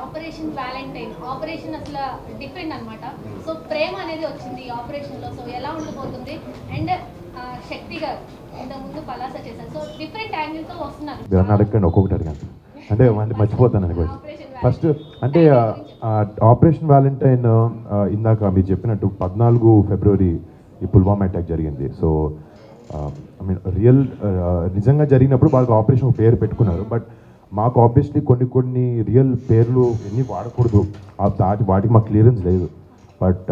Operation valentine operation అసలు different అన్నమాట so ప్రేమ అనేది వచ్చింది ఈ ఆపరేషన్ లో సో ఎలా ఉండబోతుంది అండ్ శక్తి గారు ఇంతకుముందు పలాస చేశారు సో డిఫరెంట్ యాంగిల్ తో వస్తున్నారు మీరు అన్న అడగండి ఒక్కొక్కటి అడగండి అంటే మళ్ళీ మర్చిపోతాను అనుకో ఫస్ట్ అంటే ఆపరేషన్ వ్యాలంటైన్ ఇందాక మీరు చెప్పినట్టు పద్నాలుగు ఫిబ్రవరి ఈ పుల్వామా అటాక్ జరిగింది సో ఐ మీన్ రియల్ నిజంగా జరిగినప్పుడు వాళ్ళకి ఆపరేషన్ పేరు పెట్టుకున్నారు బట్ మాకు ఆబ్వియస్లీ కొన్ని కొన్ని రియల్ పేర్లు ఎన్ని వాడకూడదు ఆ దాటి వాటికి మాకు క్లియరెన్స్ లేదు బట్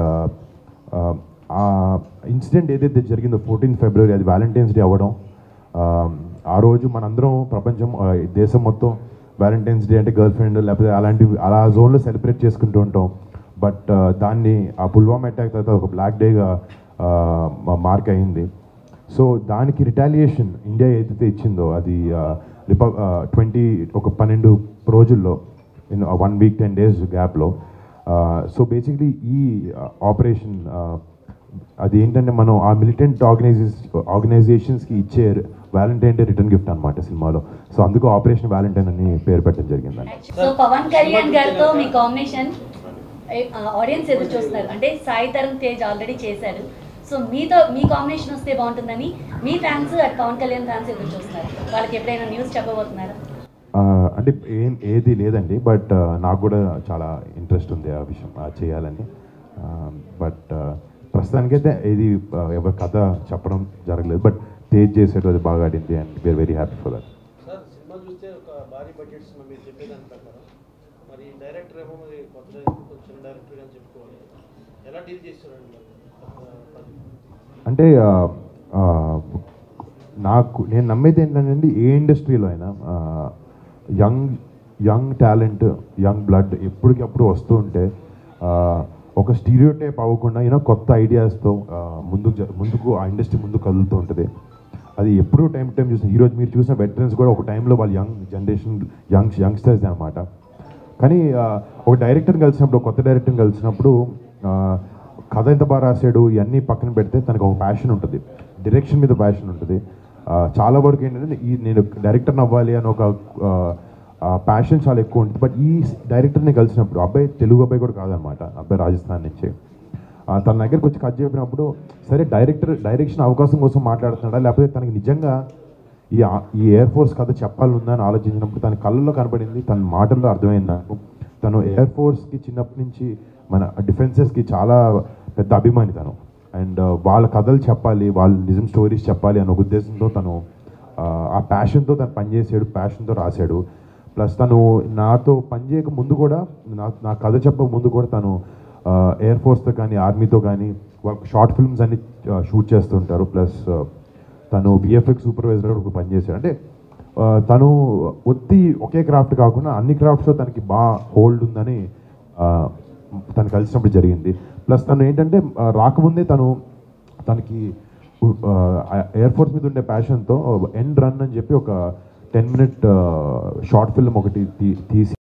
ఆ ఇన్సిడెంట్ ఏదైతే జరిగిందో ఫోర్టీన్ ఫిబ్రవరి అది వ్యాలంటైన్స్ డే అవ్వడం ఆ, ఆ రోజు మనందరం ప్రపంచం ఆ, ఈ దేశం మొత్తం వ్యాలంటైన్స్ డే అంటే గర్ల్ ఫ్రెండ్ లేకపోతే అలాంటివి అలా జోన్లో సెలబ్రేట్ చేసుకుంటూ ఉంటాం బట్ దాన్ని ఆ పుల్వామా అటాక్ తర్వాత ఒక బ్లాక్ డేగా మార్క్ అయింది సో దానికి రిటాలియేషన్ ఇండియా ఏదైతే ఇచ్చిందో అది రిప ట్వంటీ ఒక పన్నెండు రోజుల్లో in one week ten days గ్యాప్లో సో బేసిక్లీ ఈ ఆపరేషన్ అది ఏంటంటే మనం ఆ మిలిటెంట్ ఆర్గనైజేస్ ఆర్గనైజేషన్స్కి ఇచ్చే వ్యాలంటైన్ డే రిటర్న్ గిఫ్ట్ అనమాట సినిమాలో సో అందుకు ఆపరేషన్ వ్యాలంటైన్ అని పేరు పెట్టడం జరిగిందండి సో పవన్ కళ్యాణ్ గారితో మీ కాంబినేషన్ ఆడియన్స్ ఎదురు చూస్తున్నారు అంటే సాయి తరుణ్ తేజ్ ఆల్రెడీ చేశారు సో మీతో మీ కాంబినేషన్ వస్తే బాగుంటుందని మీ ఫ్యాన్స్ అటు పవన్ కళ్యాణ్ ఫ్యాన్స్ ఎదురు చూస్తున్నారు వాళ్ళకి ఎప్పుడైనా న్యూస్ చెప్పబోతున్నారా ఆ, అంటే ఏం ఏది లేదండి బట్ నాకు కూడా చాలా ఇంట్రెస్ట్ ఉంది ఆ విషయం ఆ, చేయాలని బట్ ప్రస్తుతానికైతే ఇది ఆ, ఎవరి కథ చెప్పడం జరగలేదు బట్ తేజ్ చేసేది అది బాగా ఆడింది and we're very happy for that sir cinema చూస్తే ఒక భారీ బడ్జెట్ సినిమా మీరు చెప్పేదాని ప్రకారం మరి డైరెక్టర్ ఏమో మరి కొత్త డైరెక్టర్ కొంచెం డైరెక్టర్ అని చెప్పుకోవాలి ఎలా డీల్ చేస్తారండి మరి కొత్త project? అంటే ఆ, ఆ, నాకు నేను నమ్మేది ఏంటంటే ఏ ఇండస్ట్రీలో అయినా young young talent young blood ఎప్పటికప్పుడు వస్తూ ఉంటే ఆ, ఒక స్టీరియో టైప్ అవ్వకుండా యూనో కొత్త ఐడియాస్తో ముందుకు జ- ముందుకు ఆ ఇండస్ట్రీ ముందుకు కదులుతూ ఉంటుంది అది ఎప్పుడూ టైం టైం చూసిన ఈరోజు మీరు చూసిన వెటరన్స్ కూడా ఒక టైంలో వాళ్ళు యంగ్ జనరేషన్ యంగ్ యంగ్స్టర్స్ అనమాట కానీ ఆ, ఒక డైరెక్టర్ని కలిసినప్పుడు ఒక కొత్త డైరెక్టర్ని కలిసినప్పుడు ఆ, కథ ఎంత బాగా రాశాడు ఇవన్నీ పక్కన పెడితే తనకు ఒక ప్యాషన్ ఉంటుంది డైరెక్షన్ మీద ప్యాషన్ ఉంటుంది ఆ, చాలా వరకు ఏంటంటే ఈ నేను డైరెక్టర్ని అవ్వాలి అని ఒక ప్యాషన్ చాలా ఎక్కువ ఉంటుంది బట్ ఈ డైరెక్టర్ని కలిసినప్పుడు అబ్బాయి తెలుగు అబ్బాయి కూడా కాదనమాట అబ్బాయి రాజస్థాన్ నుంచి ఆ, తన దగ్గరికి వచ్చి కథ చెప్పినప్పుడు సరే డైరెక్టర్ డైరెక్షన్ అవకాశం కోసం మాట్లాడుతున్నాడా లేకపోతే తనకి నిజంగా ఈ ఆ- ఈ ఎయిర్ ఫోర్స్ కథ చెప్పాలి అని ఆలోచించినప్పుడు తన కళ్ళలో కనబడింది తన మాటల్లో అర్థమైంది నాకు తను ఎయిర్ ఫోర్స్కి చిన్నప్పటి నుంచి మన డిఫెన్సెస్కి చాలా పెద్ద అభిమాని తను అండ్ వాళ్ళ కథలు చెప్పాలి వాళ్ళ నిజం స్టోరీస్ చెప్పాలి అనే ఒక ఉద్దేశంతో తను ఆ, ఆ ప్యాషన్తో తను పనిచేసాడు ప్యాషన్తో రాశాడు ప్లస్ తను నాతో పనిచేయక ముందు కూడా నా నా కథ చెప్పక ముందు కూడా తను ఎయిర్ ఫోర్స్తో కానీ ఆర్మీతో కానీ వాళ్ళకి షార్ట్ ఫిల్మ్స్ అన్ని షూట్ చేస్తుంటారు ప్లస్ తను విఎఫ్ఎక్స్ సూపర్వైజర్ కూడా పనిచేశాడు అంటే ఆ, తను ఒత్తి ఒకే క్రాఫ్ట్ కాకుండా అన్ని క్రాఫ్ట్స్లో తనకి బాగా హోల్డ్ ఉందని ఆ, తను కలిసినప్పుడు జరిగింది ప్లస్ తను ఏంటంటే ఆ, రాకముందే తను తనకి ఎయిర్ ఫోర్స్ మీద ఉండే ప్యాషన్తో ఎండ్ రన్ అని చెప్పి ఒక టెన్ మినిట్ షార్ట్ ఫిల్మ్ ఒకటి తీ- తీసి